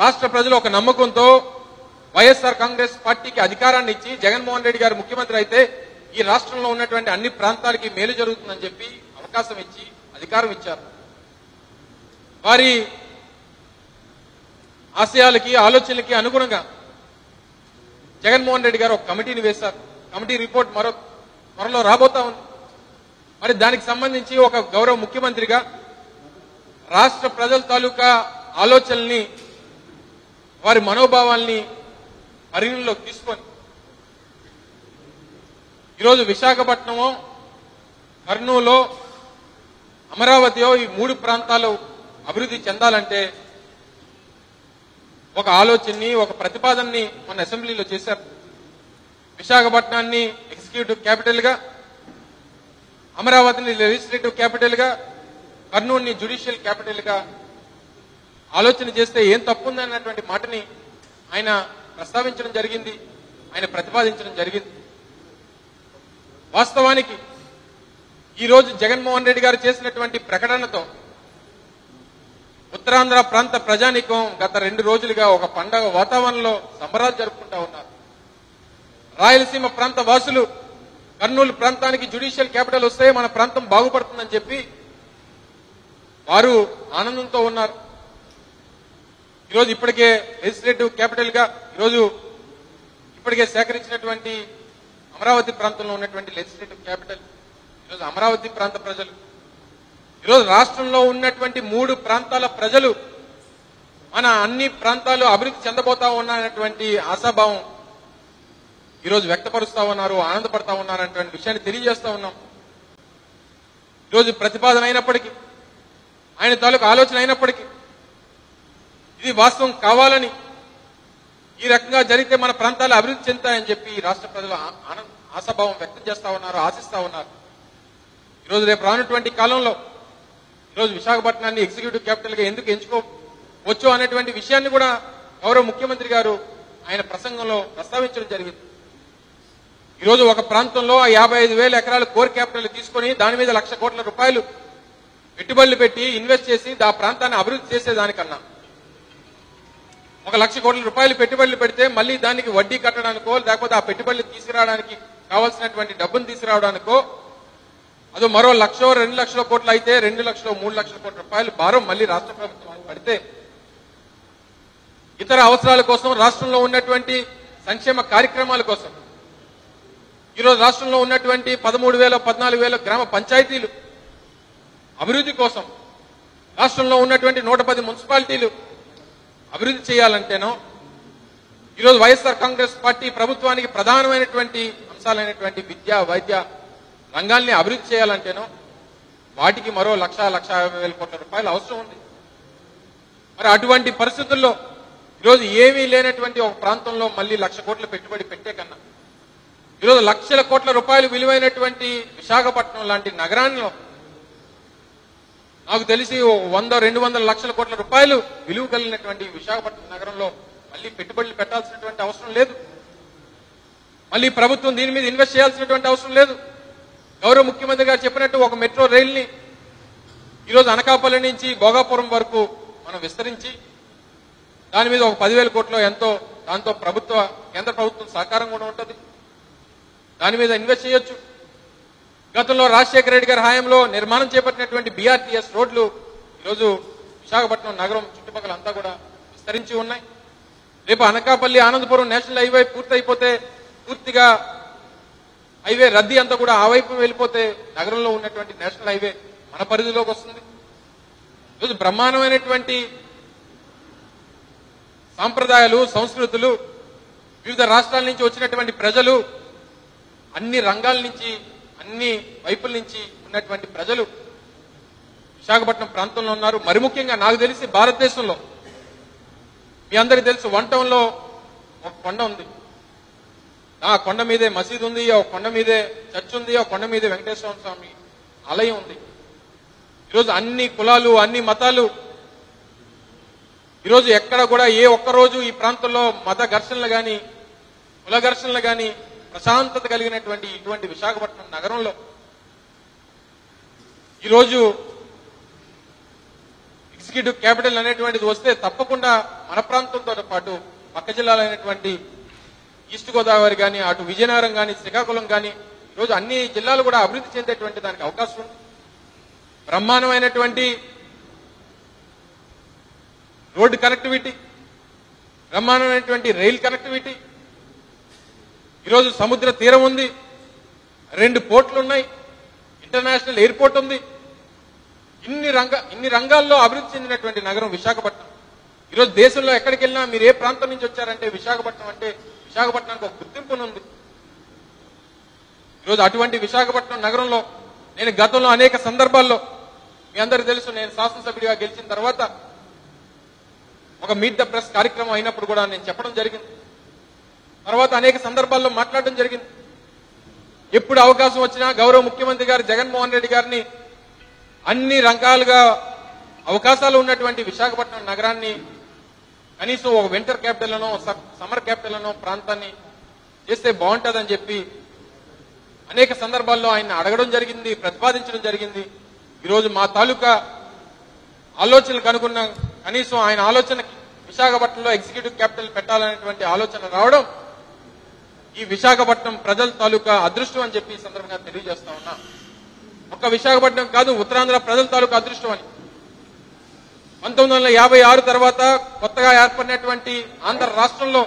రాష్ట్ర ప్రజలు ఒక నమ్మకంతో వైఎస్ఆర్ కాంగ్రెస్ పార్టీకి అధికారాన్ని ఇచ్చి జగన్మోహన్ రెడ్డి గారు ముఖ్యమంత్రి అయితే ఈ రాష్ట్రంలో ఉన్నటువంటి అన్ని ప్రాంతాలకి మేలు జరుగుతుందని చెప్పి అవకాశం ఇచ్చి అధికారం ఇచ్చారు వారి ఆశయాలకి ఆలోచనలకి అనుగుణంగా జగన్మోహన్ రెడ్డి గారు ఒక కమిటీని వేశారు కమిటీ రిపోర్ట్ మరో త్వరలో రాబోతా ఉంది మరి దానికి సంబంధించి ఒక గౌరవ ముఖ్యమంత్రిగా రాష్ట్ర ప్రజల తాలూకా ఆలోచనల్ని వారి మనోభావాల్ని పరిగణలోకి తీసుకొని ఈరోజు విశాఖపట్నమో కర్నూలో అమరావతియో ఈ మూడు ప్రాంతాలు అభివృద్ధి చెందాలంటే ఒక ఆలోచనని ఒక ప్రతిపాదనని మన అసెంబ్లీలో చేశారు విశాఖపట్నాన్ని ఎగ్జిక్యూటివ్ క్యాపిటల్ గా అమరావతిని లెజిస్లేటివ్ క్యాపిటల్ గా కర్నూలుని జ్యుడిషియల్ క్యాపిటల్ గా ఆలోచన చేస్తే ఏం తప్పుంది అన్నటువంటి మాటని ఆయన ప్రస్తావించడం జరిగింది ఆయన ప్రతిపాదించడం జరిగింది వాస్తవానికి ఈ రోజు జగన్మోహన్ రెడ్డి గారు చేసినటువంటి ప్రకటనతో ఉత్తరాంధ్ర ప్రాంత ప్రజానికం గత రెండు రోజులుగా ఒక పండగ వాతావరణంలో సంబరాలు జరుపుకుంటా ఉన్నారు రాయలసీమ ప్రాంత వాసులు కర్నూలు ప్రాంతానికి జ్యుడిషియల్ క్యాపిటల్ వస్తే మన ప్రాంతం బాగుపడుతుందని చెప్పి వారు ఆనందంతో ఉన్నారు ఈరోజు ఇప్పటికే లెజిస్లేటివ్ క్యాపిటల్ గా ఈరోజు ఇప్పటికే సేకరించినటువంటి అమరావతి ప్రాంతంలో ఉన్నటువంటి లెజిస్లేటివ్ క్యాపిటల్ ఈరోజు అమరావతి ప్రాంత ప్రజలు ఈరోజు రాష్ట్రంలో ఉన్నటువంటి మూడు ప్రాంతాల ప్రజలు మన అన్ని ప్రాంతాలు అభివృద్ధి చెందబోతా ఉన్నాయన్నటువంటి ఆశాభావం ఈరోజు వ్యక్తపరుస్తా ఉన్నారు ఆనందపడతా ఉన్నారు అన్నటువంటి విషయాన్ని తెలియజేస్తా ఉన్నాం ఈరోజు ప్రతిపాదన అయినప్పటికీ ఆయన తాలూకు ఆలోచన అయినప్పటికీ ఇది వాస్తవం కావాలని ఈ రకంగా జరిగితే మన ప్రాంతాలు అభివృద్ధి చెందుతాయని చెప్పి ఈ రాష్ట్ర ప్రజలు ఆ- ఆనంద ఆశాభావం వ్యక్తం చేస్తా ఉన్నారు ఆశిస్తా ఉన్నారు ఈరోజు రేపు రానటువంటి కాలంలో ఈరోజు విశాఖపట్నాన్ని ఎగ్జిక్యూటివ్ క్యాపిటల్ గా ఎందుకు ఎంచుకోవచ్చు అనేటువంటి విషయాన్ని కూడా గౌరవ ముఖ్యమంత్రి గారు ఆయన ప్రసంగంలో ప్రస్తావించడం జరిగింది ఈరోజు ఒక ప్రాంతంలో ఆ యాభై ఐదు వేల ఎకరాల కోర్ క్యాపిటల్ తీసుకొని దాని మీద లక్ష కోట్ల రూపాయలు పెట్టుబడులు పెట్టి ఇన్వెస్ట్ చేసి ఆ ప్రాంతాన్ని అభివృద్ధి చేసేదానికన్నా ఒక లక్ష కోట్ల రూపాయలు పెట్టుబడులు పెడితే మళ్ళీ దానికి వడ్డీ కట్టడానికో లేకపోతే ఆ పెట్టుబడులు తీసుకురావడానికి కావాల్సినటువంటి డబ్బును తీసుకురావడానికో అదో మరో లక్షో రెండు లక్షల కోట్లు అయితే రెండు లక్షలు మూడు లక్షల కోట్ల రూపాయలు భారం మళ్ళీ రాష్ట్ర ప్రభుత్వం పడితే ఇతర అవసరాల కోసం రాష్ట్రంలో ఉన్నటువంటి సంక్షేమ కార్యక్రమాల కోసం ఈరోజు రాష్ట్రంలో ఉన్నటువంటి పదమూడు వేల పద్నాలుగు వేల గ్రామ పంచాయతీలు అభివృద్ధి కోసం రాష్ట్రంలో ఉన్నటువంటి నూట పది మున్సిపాలిటీలు అభివృద్ధి చేయాలంటేనో ఈరోజు వైఎస్ఆర్ కాంగ్రెస్ పార్టీ ప్రభుత్వానికి ప్రధానమైనటువంటి అంశాలైనటువంటి విద్య వైద్య రంగాల్ని అభివృద్ధి చేయాలంటేనో వాటికి మరో లక్ష లక్ష యాభై వేల కోట్ల రూపాయలు అవసరం ఉంది మరి అటువంటి పరిస్థితుల్లో ఈరోజు ఏమీ లేనటువంటి ఒక ప్రాంతంలో మళ్ళీ లక్ష కోట్ల పెట్టుబడి పెట్టే కన్నా ఈరోజు లక్షల కోట్ల రూపాయలు విలువైనటువంటి విశాఖపట్నం లాంటి నగరాల్లో నాకు తెలిసి ఓ వంద రెండు వందల లక్షల కోట్ల రూపాయలు విలువ కలిగినటువంటి విశాఖపట్నం నగరంలో మళ్ళీ పెట్టుబడులు పెట్టాల్సినటువంటి అవసరం లేదు మళ్ళీ ప్రభుత్వం దీని మీద ఇన్వెస్ట్ చేయాల్సినటువంటి అవసరం లేదు గౌరవ ముఖ్యమంత్రి గారు చెప్పినట్టు ఒక మెట్రో రైల్ని ఈరోజు అనకాపల్లి నుంచి భోగాపురం వరకు మనం విస్తరించి దాని మీద ఒక పదివేల కోట్లు ఎంతో దాంతో ప్రభుత్వ కేంద్ర ప్రభుత్వం సహకారం కూడా ఉంటుంది దాని మీద ఇన్వెస్ట్ చేయొచ్చు గతంలో రాజశేఖర రెడ్డి గారి హయాంలో నిర్మాణం చేపట్టినటువంటి బీఆర్టీఎస్ రోడ్లు ఈరోజు విశాఖపట్నం నగరం చుట్టుపక్కల అంతా కూడా విస్తరించి ఉన్నాయి రేపు అనకాపల్లి ఆనందపురం నేషనల్ హైవే పూర్తయిపోతే పూర్తిగా హైవే రద్దీ అంతా కూడా ఆ వైపు వెళ్ళిపోతే నగరంలో ఉన్నటువంటి నేషనల్ హైవే మన పరిధిలోకి వస్తుంది ఈరోజు బ్రహ్మాండమైనటువంటి సాంప్రదాయాలు సంస్కృతులు వివిధ రాష్ట్రాల నుంచి వచ్చినటువంటి ప్రజలు అన్ని రంగాల నుంచి అన్ని వైపుల నుంచి ఉన్నటువంటి ప్రజలు విశాఖపట్నం ప్రాంతంలో ఉన్నారు మరి ముఖ్యంగా నాకు తెలిసి భారతదేశంలో మీ అందరికీ తెలుసు వన్ టౌన్ లో ఒక కొండ ఉంది ఆ కొండ మీదే మసీద్ ఉంది ఆ కొండ మీదే చర్చ్ ఉంది ఆ కొండ మీదే వెంకటేశ్వర స్వామి ఆలయం ఉంది ఈరోజు అన్ని కులాలు అన్ని మతాలు ఈరోజు ఎక్కడ కూడా ఏ ఒక్క రోజు ఈ ప్రాంతంలో మత ఘర్షణలు గాని కుల ఘర్షణలు గాని ప్రశాంతత కలిగినటువంటి ఇటువంటి విశాఖపట్నం నగరంలో ఈరోజు ఎగ్జిక్యూటివ్ క్యాపిటల్ అనేటువంటిది వస్తే తప్పకుండా మన ప్రాంతంతో పాటు పక్క జిల్లాలైనటువంటి ఈస్ట్ గోదావరి కానీ అటు విజయనగరం కానీ శ్రీకాకుళం కానీ ఈరోజు అన్ని జిల్లాలు కూడా అభివృద్ధి చెందేటువంటి దానికి అవకాశం ఉంది బ్రహ్మాండమైనటువంటి రోడ్డు కనెక్టివిటీ బ్రహ్మాండమైనటువంటి రైల్ కనెక్టివిటీ ఈరోజు సముద్ర తీరం ఉంది రెండు పోర్ట్లు ఉన్నాయి ఇంటర్నేషనల్ ఎయిర్పోర్ట్ ఉంది ఇన్ని రంగ ఇన్ని రంగాల్లో అభివృద్ధి చెందినటువంటి నగరం విశాఖపట్నం ఈరోజు దేశంలో ఎక్కడికి వెళ్ళినా మీరు ఏ ప్రాంతం నుంచి వచ్చారంటే విశాఖపట్నం అంటే విశాఖపట్నానికి ఒక గుర్తింపు ఉంది ఈరోజు అటువంటి విశాఖపట్నం నగరంలో నేను గతంలో అనేక సందర్భాల్లో మీ అందరికీ తెలుసు నేను శాసనసభ్యుడిగా గెలిచిన తర్వాత ఒక మీట్ ద ప్రెస్ కార్యక్రమం అయినప్పుడు కూడా నేను చెప్పడం జరిగింది తర్వాత అనేక సందర్భాల్లో మాట్లాడడం జరిగింది ఎప్పుడు అవకాశం వచ్చినా గౌరవ ముఖ్యమంత్రి గారు జగన్మోహన్ రెడ్డి గారిని అన్ని రకాలుగా అవకాశాలు ఉన్నటువంటి విశాఖపట్నం నగరాన్ని కనీసం ఒక వింటర్ క్యాపిటల్ అనో సమ్మర్ క్యాపిటల్ అనో ప్రాంతాన్ని చేస్తే బాగుంటుందని చెప్పి అనేక సందర్భాల్లో ఆయన అడగడం జరిగింది ప్రతిపాదించడం జరిగింది ఈరోజు మా తాలూకా ఆలోచనలకు అనుకున్న కనీసం ఆయన ఆలోచనకి విశాఖపట్నంలో ఎగ్జిక్యూటివ్ క్యాపిటల్ పెట్టాలనేటువంటి ఆలోచన రావడం ఈ విశాఖపట్నం ప్రజల తాలూకా అదృష్టం అని చెప్పి ఈ సందర్భంగా తెలియజేస్తా ఉన్నా ఒక్క విశాఖపట్నం కాదు ఉత్తరాంధ్ర ప్రజల తాలూకా అదృష్టం అని పంతొమ్మిది వందల యాభై ఆరు తర్వాత కొత్తగా ఏర్పడినటువంటి ఆంధ్ర రాష్ట్రంలో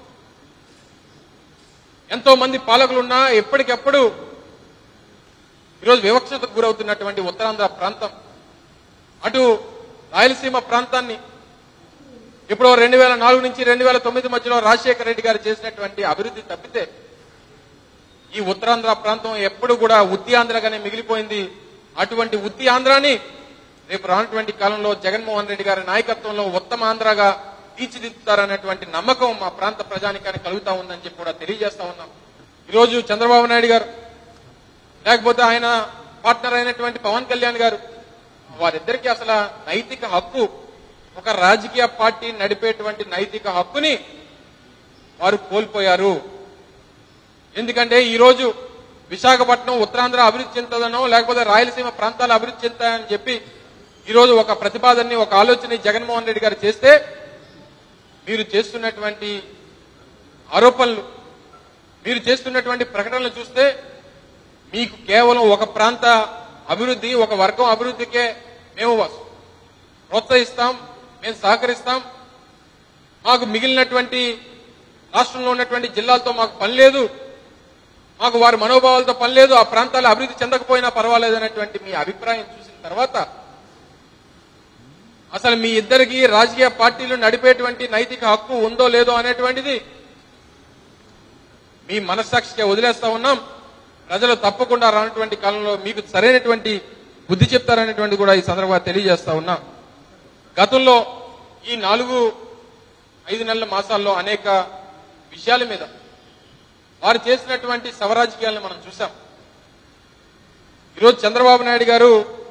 ఎంతో మంది పాలకులున్నా ఎప్పటికెప్పుడు ఈరోజు వివక్షతకు గురవుతున్నటువంటి ఉత్తరాంధ్ర ప్రాంతం అటు రాయలసీమ ప్రాంతాన్ని ఇప్పుడు రెండు వేల నాలుగు నుంచి రెండు వేల తొమ్మిది మధ్యలో రాజశేఖర రెడ్డి గారు చేసినటువంటి అభివృద్ధి తప్పితే ఈ ఉత్తరాంధ్ర ప్రాంతం ఎప్పుడు కూడా ఉత్తి ఆంధ్రగానే మిగిలిపోయింది అటువంటి ఉత్తి ఆంధ్రాని రేపు రానటువంటి కాలంలో జగన్మోహన్ రెడ్డి గారి నాయకత్వంలో ఉత్తమ ఆంధ్రగా తీర్చిదిద్దుతారనేటువంటి నమ్మకం మా ప్రాంత ప్రజానికానికి కలుగుతా ఉందని చెప్పి కూడా తెలియజేస్తా ఉన్నాం ఈరోజు చంద్రబాబు నాయుడు గారు లేకపోతే ఆయన పార్ట్నర్ అయినటువంటి పవన్ కళ్యాణ్ గారు వారిద్దరికీ అసలు నైతిక హక్కు ఒక రాజకీయ పార్టీ నడిపేటువంటి నైతిక హక్కుని వారు కోల్పోయారు ఎందుకంటే ఈ రోజు విశాఖపట్నం ఉత్తరాంధ్ర అభివృద్ధి చెందుతుందనో లేకపోతే రాయలసీమ ప్రాంతాలు అభివృద్ధి చెందుతాయని చెప్పి ఈ రోజు ఒక ప్రతిపాదనని ఒక ఆలోచన జగన్మోహన్ రెడ్డి గారు చేస్తే మీరు చేస్తున్నటువంటి ఆరోపణలు మీరు చేస్తున్నటువంటి ప్రకటనలు చూస్తే మీకు కేవలం ఒక ప్రాంత అభివృద్ధి ఒక వర్గం అభివృద్ధికే మేము ప్రోత్సహిస్తాం మేము సహకరిస్తాం మాకు మిగిలినటువంటి రాష్ట్రంలో ఉన్నటువంటి జిల్లాలతో మాకు పని లేదు మాకు వారి మనోభావాలతో పని లేదు ఆ ప్రాంతాలు అభివృద్ధి చెందకపోయినా పర్వాలేదు అనేటువంటి మీ అభిప్రాయం చూసిన తర్వాత అసలు మీ ఇద్దరికి రాజకీయ పార్టీలు నడిపేటువంటి నైతిక హక్కు ఉందో లేదో అనేటువంటిది మీ మనస్సాక్షిగా వదిలేస్తా ఉన్నాం ప్రజలు తప్పకుండా రానటువంటి కాలంలో మీకు సరైనటువంటి బుద్ధి చెప్తారనేటువంటి కూడా ఈ సందర్భంగా తెలియజేస్తా ఉన్నాం గతంలో ఈ నాలుగు ఐదు నెలల మాసాల్లో అనేక విషయాల మీద వారు చేసినటువంటి సవరాజకీయాలను మనం చూసాం ఈరోజు చంద్రబాబు నాయుడు గారు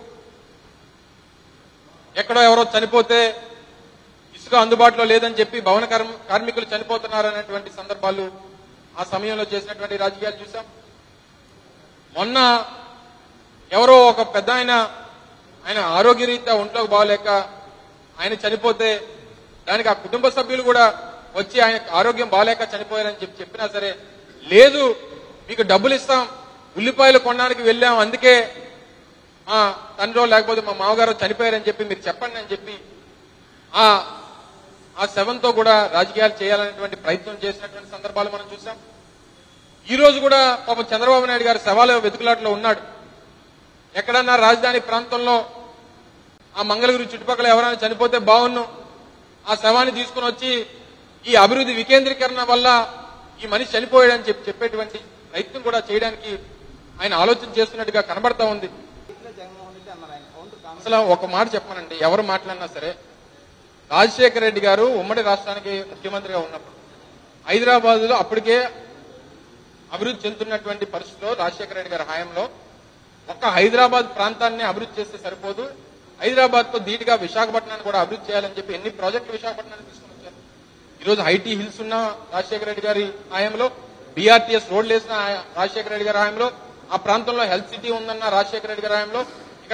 ఎక్కడో ఎవరో చనిపోతే ఇసుక అందుబాటులో లేదని చెప్పి భవన కర్మ- కార్మికులు చనిపోతున్నారనేటువంటి సందర్భాలు ఆ సమయంలో చేసినటువంటి రాజకీయాలు చూసాం మొన్న ఎవరో ఒక పెద్ద ఆయన ఆయన ఆరోగ్యరీత్యా ఒంట్లోకి బాగలేక ఆయన చనిపోతే దానికి ఆ కుటుంబ సభ్యులు కూడా వచ్చి ఆయన ఆరోగ్యం బాగలేక చనిపోయారని చెప్పి చెప్పినా సరే లేదు మీకు డబ్బులు ఇస్తాం ఉల్లిపాయలు కొనడానికి వెళ్ళాం అందుకే మా తండ్రో లేకపోతే మా మామగారు చనిపోయారని చెప్పి మీరు చెప్పండి అని చెప్పి ఆ ఆ శవంతో కూడా రాజకీయాలు చేయాలనేటువంటి ప్రయత్నం చేసినటువంటి సందర్భాలు మనం చూసాం ఈ రోజు కూడా పాపం చంద్రబాబు నాయుడు గారు శవాల వెతుకులాటలో ఉన్నాడు ఎక్కడన్నా రాజధాని ప్రాంతంలో ఆ మంగళగిరి చుట్టుపక్కల ఎవరైనా చనిపోతే బాగున్ను ఆ శవాన్ని తీసుకుని వచ్చి ఈ అభివృద్ధి వికేంద్రీకరణ వల్ల ఈ మనిషి చనిపోయాడని చెప్పి చెప్పేటువంటి ప్రయత్నం కూడా చేయడానికి ఆయన ఆలోచన చేస్తున్నట్టుగా కనబడతా ఉంది జగన్మోహన్ రెడ్డి అన్నారు ఆయన కౌంటర్ కామెంట్ అసలు ఒక మాట చెప్పనండి ఎవరు మాట్లాడినా సరే రాజశేఖర రెడ్డి గారు ఉమ్మడి రాష్ట్రానికి ముఖ్యమంత్రిగా ఉన్నప్పుడు హైదరాబాద్ లో అప్పటికే అభివృద్ధి చెందుతున్నటువంటి పరిస్థితిలో రాజశేఖర రెడ్డి గారి హయాంలో ఒక్క హైదరాబాద్ ప్రాంతాన్ని అభివృద్ధి చేస్తే సరిపోదు హైదరాబాద్ తో ధీటుగా విశాఖపట్నాన్ని కూడా అభివృద్ధి చేయాలని చెప్పి ఎన్ని ప్రాజెక్టులు విశాఖపట్నాన్ని తీసుకుని వచ్చారు ఈరోజు ఐటీ హిల్స్ ఉన్న రాజశేఖర రెడ్డి గారి హయాంలో బీఆర్టీఎస్ రోడ్లు వేసిన రాజశేఖర రెడ్డి గారి హయాంలో ఆ ప్రాంతంలో హెల్త్ సిటీ ఉందన్న రాజశేఖర రెడ్డి గారి హయాంలో ఇక్కడ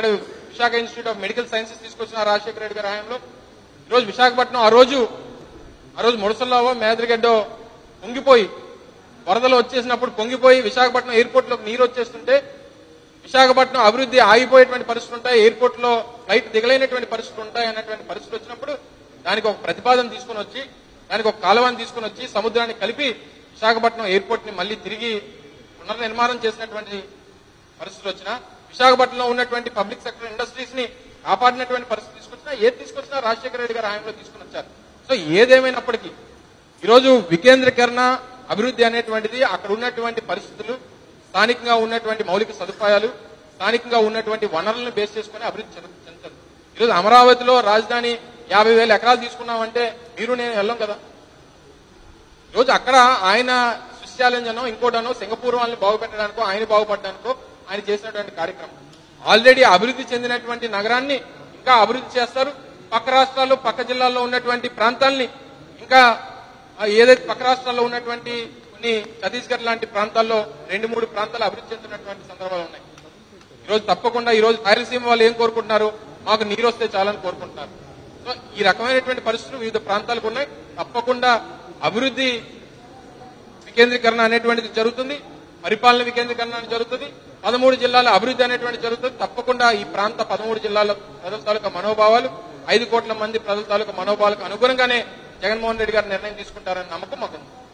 Visakha institute of medical sciences తీసుకొచ్చిన రాజశేఖర రెడ్డి గారి హయాంలో ఈరోజు విశాఖపట్నం ఆ రోజు ఆ రోజు ముడసల్లావో మేదరిగడ్డో పొంగిపోయి వరదలు వచ్చేసినప్పుడు పొంగిపోయి విశాఖపట్నం ఎయిర్పోర్ట్ లోకి నీరు వచ్చేస్తుంటే విశాఖపట్నం అభివృద్ధి ఆగిపోయేటువంటి పరిస్థితులు ఉంటాయి ఎయిర్పోర్ట్ లో ఫ్లైట్ దిగలేనటువంటి పరిస్థితులు ఉంటాయి అన్నటువంటి పరిస్థితులు వచ్చినప్పుడు దానికి ఒక ప్రతిపాదన తీసుకుని వచ్చి దానికి ఒక కాలువని తీసుకుని వచ్చి సముద్రాన్ని కలిపి విశాఖపట్నం ఎయిర్పోర్ట్ ని మళ్ళీ తిరిగి పునర్నిర్మాణం చేసినటువంటి పరిస్థితులు వచ్చినా విశాఖపట్నంలో ఉన్నటువంటి పబ్లిక్ సెక్టర్ ఇండస్ట్రీస్ ని కాపాడినటువంటి పరిస్థితి తీసుకొచ్చినా ఏది తీసుకొచ్చినా రాజశేఖర రెడ్డి గారు హయాంలో తీసుకుని వచ్చారు సో ఏదేమైనప్పటికీ ఈరోజు వికేంద్రీకరణ అభివృద్ధి అనేటువంటిది అక్కడ ఉన్నటువంటి పరిస్థితులు స్థానికంగా ఉన్నటువంటి మౌలిక సదుపాయాలు స్థానికంగా ఉన్నటువంటి వనరులను బేస్ చేసుకుని అభివృద్ధి చెందు- చెందుతుంది ఈరోజు అమరావతిలో రాజధాని యాభై వేల ఎకరాలు తీసుకున్నామంటే మీరు నేను వెళ్ళం కదా ఈరోజు అక్కడ ఆయన స్విస్ ఛాలెంజ్ అనో ఇంకోటనో సింగపూర్ వాళ్ళని బాగుపెట్టడానికో ఆయన బాగుపడడానికో ఆయన చేసినటువంటి కార్యక్రమం ఆల్రెడీ అభివృద్ధి చెందినటువంటి నగరాన్ని ఇంకా అభివృద్ధి చేస్తారు పక్క రాష్ట్రాల్లో పక్క జిల్లాల్లో ఉన్నటువంటి ప్రాంతాల్ని ఇంకా ఆ, ఏదైతే పక్క రాష్ట్రాల్లో ఉన్నటువంటి కొన్ని ఛత్తీస్గఢ్ లాంటి ప్రాంతాల్లో రెండు మూడు ప్రాంతాలు అభివృద్ధి చెందుతున్నటువంటి సందర్భాలు ఉన్నాయి ఈరోజు తప్పకుండా ఈ రోజు రాయలసీమ వాళ్ళు ఏం కోరుకుంటున్నారు మాకు నీరు వస్తే చాలని కోరుకుంటున్నారు సో ఈ రకమైనటువంటి పరిస్థితులు వివిధ ప్రాంతాలకు ఉన్నాయి తప్పకుండా అభివృద్ధి వికేంద్రీకరణ అనేటువంటిది జరుగుతుంది పరిపాలన వికేంద్రీకరణ అనేది జరుగుతుంది పదమూడు జిల్లాల అభివృద్ధి అనేటువంటిది జరుగుతుంది తప్పకుండా ఈ ప్రాంత పదమూడు జిల్లాల ప్రజల తాలూకా మనోభావాలు ఐదు కోట్ల మంది ప్రజల తాలూకా మనోభావాలకు అనుగుణంగానే జగన్మోహన్ రెడ్డి గారు నిర్ణయం తీసుకుంటారని నమ్మకం మాకుంది